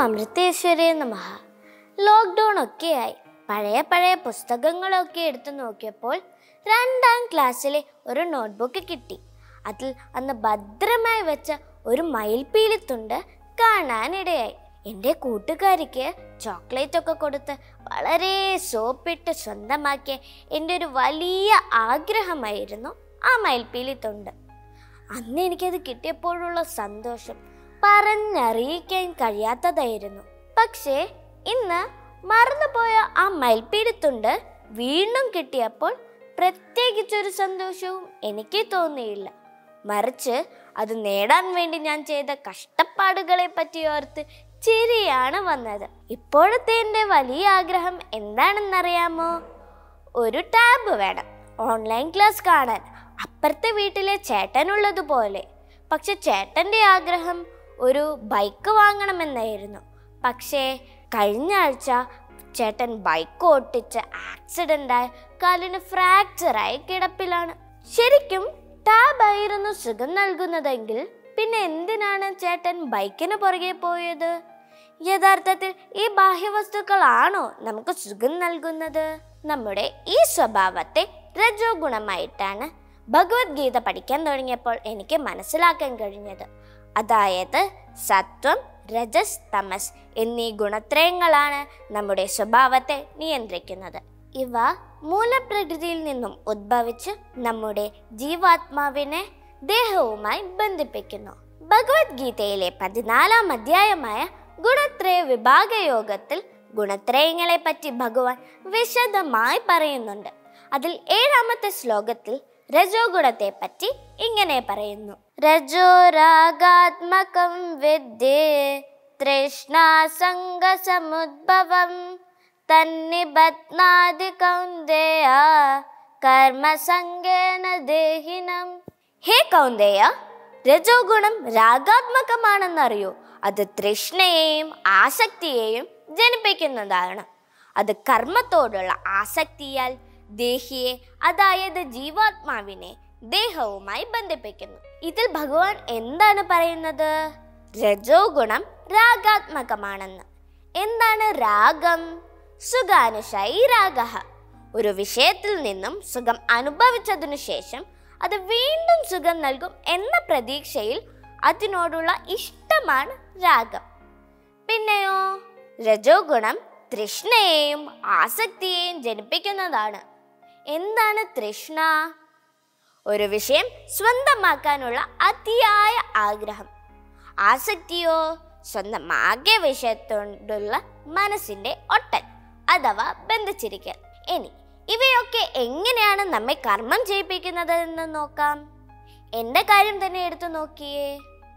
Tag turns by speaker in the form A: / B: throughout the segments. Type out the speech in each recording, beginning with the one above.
A: അമൃതേശ്വരേ നമഃ ലോക്ക്ഡൗൺ ഒക്കെയായി പഴയ പഴയ പുസ്തകങ്ങളൊക്കെ എടുത്തു നോക്കിയപ്പോൾ രണ്ടാം ക്ലാസ്സിലെ ഒരു നോട്ട്ബുക്ക് കിട്ടി അതിൽ അന്ന് ഭദ്രമായി വെച്ച ഒരു മയിൽപ്പീലിത്തുണ്ട് കാണാനിടയായി എൻ്റെ കൂട്ടുകാരിക്ക് ചോക്ലേറ്റ് ഒക്കെ കൊടുത്ത് വളരെ സോപ്പിട്ട് സ്വന്തമാക്കിയ എൻ്റെ ഒരു വലിയ ആഗ്രഹമായിരുന്നു ആ മയിൽപ്പീലിത്തുണ്ട് അന്ന് എനിക്കത് കിട്ടിയപ്പോഴുള്ള സന്തോഷം പറഞ്ഞറിയിക്കാൻ കഴിയാത്തതായിരുന്നു പക്ഷേ ഇന്ന് മറന്നുപോയ ആ മയിൽപ്പീലിത്തുണ്ട് വീണ്ടും കിട്ടിയപ്പോൾ പ്രത്യേകിച്ചൊരു സന്തോഷവും എനിക്ക് തോന്നിയില്ല മറിച്ച് അത് നേടാൻ വേണ്ടി ഞാൻ ചെയ്ത കഷ്ടപ്പാടുകളെ പറ്റി ഓർത്ത് ചിരിയാണ് വന്നത് ഇപ്പോഴത്തെ എൻ്റെ വലിയ ആഗ്രഹം എന്താണെന്നറിയാമോ ഒരു ടാബ് വേണം ഓൺലൈൻ ക്ലാസ് കാണാൻ അപ്പുറത്തെ വീട്ടിലെ ചേട്ടനുള്ളതുപോലെ പക്ഷെ ചേട്ടൻ്റെ ആഗ്രഹം ഒരു ബൈക്ക് വാങ്ങണമെന്നായിരുന്നു പക്ഷേ കഴിഞ്ഞ ആഴ്ച ചേട്ടൻ ബൈക്ക് ഓട്ടിച്ച് ആക്സിഡൻ്റായി കാലിന് ഫ്രാക്ചറായി കിടപ്പിലാണ് ശരിക്കും ടാബ് ആയിരുന്നു സുഖം നൽകുന്നതെങ്കിൽ പിന്നെ എന്തിനാണ് ചേട്ടൻ ബൈക്കിന് പുറകെ പോയത് യഥാർത്ഥത്തിൽ ഈ ബാഹ്യവസ്തുക്കളാണോ നമുക്ക് സുഖം നൽകുന്നത് നമ്മുടെ ഈ സ്വഭാവത്തെ രജോ ഗുണമായിട്ടാണ് ഭഗവത്ഗീത പഠിക്കാൻ തുടങ്ങിയപ്പോൾ എനിക്ക് മനസ്സിലാക്കാൻ കഴിഞ്ഞത് അതായത് സത്വം രജസ് തമസ് എന്നീ ഗുണത്രയങ്ങളാണ് നമ്മുടെ സ്വഭാവത്തെ നിയന്ത്രിക്കുന്നത് ഇവ മൂലപ്രകൃതിയിൽ നിന്നും ഉദ്ഭവിച്ച് നമ്മുടെ ജീവാത്മാവിനെ ദേഹവുമായി ബന്ധിപ്പിക്കുന്നു ഭഗവത്ഗീതയിലെ പതിനാലാം അധ്യായമായ ഗുണത്രയ വിഭാഗ യോഗത്തിൽ ഗുണത്രയങ്ങളെ പറ്റി ഭഗവാൻ വിശദമായി പറയുന്നുണ്ട് അതിൽ ഏഴാമത്തെ ശ്ലോകത്തിൽ രജോ ഗുണത്തെ പറ്റി ഇങ്ങനെ പറയുന്നു രജോ രാഗാത്മകം വിദ്യേ തൃഷ്ണാസംഗ സമുദ്ഭവം തന്നിബത്നാദി കൗന്ദേയ കർമ്മസംഗേന ദേഹിനം ഹേ കൗന്ദേയ രജോ ഗുണം രാഗാത്മകമാണെന്നറിയോ അത് തൃഷ്ണയെയും ആസക്തിയെയും ജനിപ്പിക്കുന്നതാണ് അത് കർമ്മത്തോടുള്ള ആസക്തിയാൽ ദേഹിയെ അതായത് ജീവാത്മാവിനെ ദേഹവുമായി ബന്ധിപ്പിക്കുന്നു ഇതിൽ ഭഗവാൻ എന്താണ് പറയുന്നത് രജോ ഗുണം രാഗാത്മകമാണെന്ന് എന്താണ് രാഗം സുഖാനുശായി രാഗ ഒരു വിഷയത്തിൽ നിന്നും സുഖം അനുഭവിച്ചതിനു ശേഷം അത് വീണ്ടും സുഖം നൽകും എന്ന പ്രതീക്ഷയിൽ അതിനോടുള്ള ഇഷ്ടമാണ് രാഗം പിന്നെയോ രജോ ഗുണം തൃഷ്ണയെയും ആസക്തിയെയും ജനിപ്പിക്കുന്നതാണ് എന്താണ് തൃഷ്ണ ഒരു വിഷയം സ്വന്തമാക്കാനുള്ള അതിയായ ആഗ്രഹം ആസക്തിയോ സ്വന്തമാകിയ വിഷയത്തോടുള്ള മനസ്സിന്റെ ഒട്ടൽ അഥവാ ബന്ധിച്ചിരിക്കൽ ഇനി ഇവയൊക്കെ എങ്ങനെയാണ് നമ്മെ കർമ്മം ചെയ്യിപ്പിക്കുന്നത് എന്ന് നോക്കാം എൻ്റെ കാര്യം തന്നെ എടുത്തു നോക്കിയേ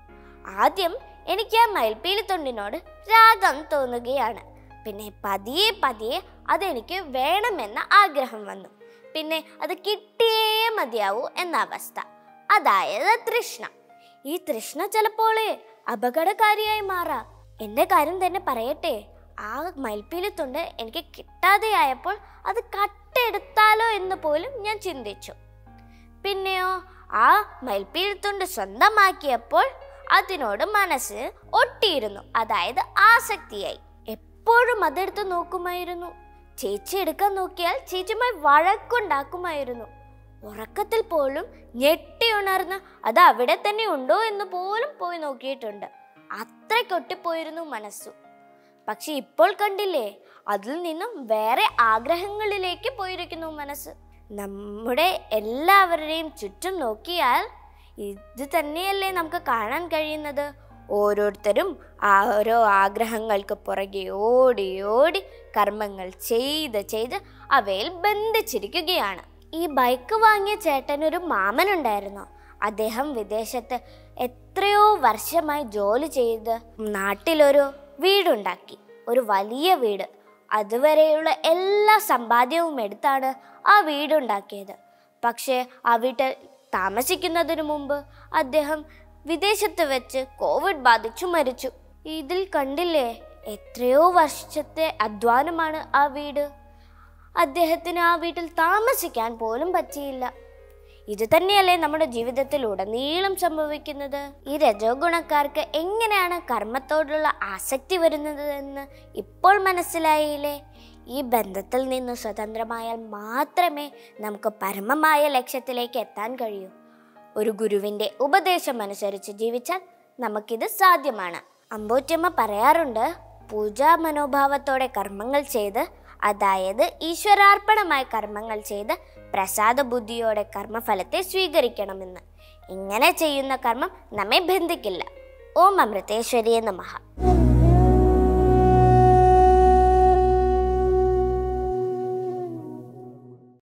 A: ആദ്യം എനിക്ക് ആ മയിൽപ്പീലിത്തൊണ്ടിനോട് രാഗം തോന്നുകയാണ് പിന്നെ പതിയെ പതിയെ അതെനിക്ക് വേണമെന്ന ആഗ്രഹം വന്നു പിന്നെ അത് കിട്ടിയേ മതിയാവൂ എന്ന അവസ്ഥ അതായത് തൃഷ്ണ ഈ തൃഷ്ണ ചിലപ്പോളേ അപകടകാരിയായി മാറാം എൻ്റെ കാര്യം തന്നെ പറയട്ടെ ആ മയിൽപ്പീലിത്തുണ്ട് എനിക്ക് കിട്ടാതെയായപ്പോൾ അത് കട്ടെടുത്താലോ എന്ന് പോലും ഞാൻ ചിന്തിച്ചു പിന്നെയോ ആ മയിൽപ്പീലിത്തുണ്ട് സ്വന്തമാക്കിയപ്പോൾ അതിനോട് മനസ്സ് ഒട്ടിയിരുന്നു അതായത് ആസക്തിയായി എപ്പോഴും അതെടുത്ത് നോക്കുമായിരുന്നു ചേച്ചി എടുക്കാൻ നോക്കിയാൽ ചേച്ചിയുമായി വഴക്കുണ്ടാക്കുമായിരുന്നു ഉറക്കത്തിൽ പോലും ഞെട്ടി ഉണർന്ന് അത് അവിടെ തന്നെ ഉണ്ടോ എന്ന് പോലും പോയി നോക്കിയിട്ടുണ്ട് അത്രയ്ക്കൊട്ടിപ്പോയിരുന്നു മനസ്സു പക്ഷെ ഇപ്പോൾ കണ്ടില്ലേ അതിൽ നിന്നും വേറെ ആഗ്രഹങ്ങളിലേക്ക് പോയിരിക്കുന്നു മനസ്സ് നമ്മുടെ എല്ലാവരുടെയും ചുറ്റും നോക്കിയാൽ ഇത് തന്നെയല്ലേ നമുക്ക് കാണാൻ കഴിയുന്നത് ഓരോരുത്തരും ആ ഓരോ ആഗ്രഹങ്ങൾക്ക് പുറകെ ഓടി ഓടി കർമ്മങ്ങൾ ചെയ്ത് ചെയ്ത് അവയിൽ ബന്ധിച്ചിരിക്കുകയാണ് ഈ ബൈക്ക് വാങ്ങിയ ചേട്ടനൊരു മാമനുണ്ടായിരുന്നു അദ്ദേഹം വിദേശത്ത് എത്രയോ വർഷമായി ജോലി ചെയ്ത് നാട്ടിലൊരു വീടുണ്ടാക്കി ഒരു വലിയ വീട് അതുവരെയുള്ള എല്ലാ സമ്പാദ്യവും എടുത്താണ് ആ വീടുണ്ടാക്കിയത് പക്ഷേ ആ വീട്ടിൽ താമസിക്കുന്നതിന് മുമ്പ് അദ്ദേഹം വിദേശത്ത് വെച്ച് കോവിഡ് ബാധിച്ചു മരിച്ചു ഇതിൽ കണ്ടില്ലേ എത്രയോ വർഷത്തെ അധ്വാനമാണ് ആ വീട് അദ്ദേഹത്തിന് ആ വീട്ടിൽ താമസിക്കാൻ പോലും പറ്റിയില്ല ഇത് തന്നെയല്ലേ നമ്മുടെ ജീവിതത്തിൽ ഉടനീളം സംഭവിക്കുന്നത് ഈ രജോ ഗുണക്കാർക്ക് എങ്ങനെയാണ് കർമ്മത്തോടുള്ള ആസക്തി വരുന്നത് എന്ന് ഇപ്പോൾ മനസ്സിലായില്ലേ ഈ ബന്ധത്തിൽ നിന്ന് സ്വതന്ത്രമായാൽ മാത്രമേ നമുക്ക് പരമമായ ലക്ഷ്യത്തിലേക്ക് എത്താൻ കഴിയൂ ഒരു ഗുരുവിൻ്റെ ഉപദേശം അനുസരിച്ച് ജീവിച്ചാൽ നമുക്കിത് സാധ്യമാണ് അമ്പോറ്റമ്മ പറയാറുണ്ട് പൂജാ മനോഭാവത്തോടെ കർമ്മങ്ങൾ ചെയ്ത് അതായത് ഈശ്വരാർപ്പണമായ കർമ്മങ്ങൾ ചെയ്ത് പ്രസാദ ബുദ്ധിയോടെ കർമ്മഫലത്തെ സ്വീകരിക്കണമെന്ന് ഇങ്ങനെ ചെയ്യുന്ന കർമ്മം നമ്മെ ബന്ധിക്കില്ല ഓം അമൃതേശ്വരിയെ നമഃ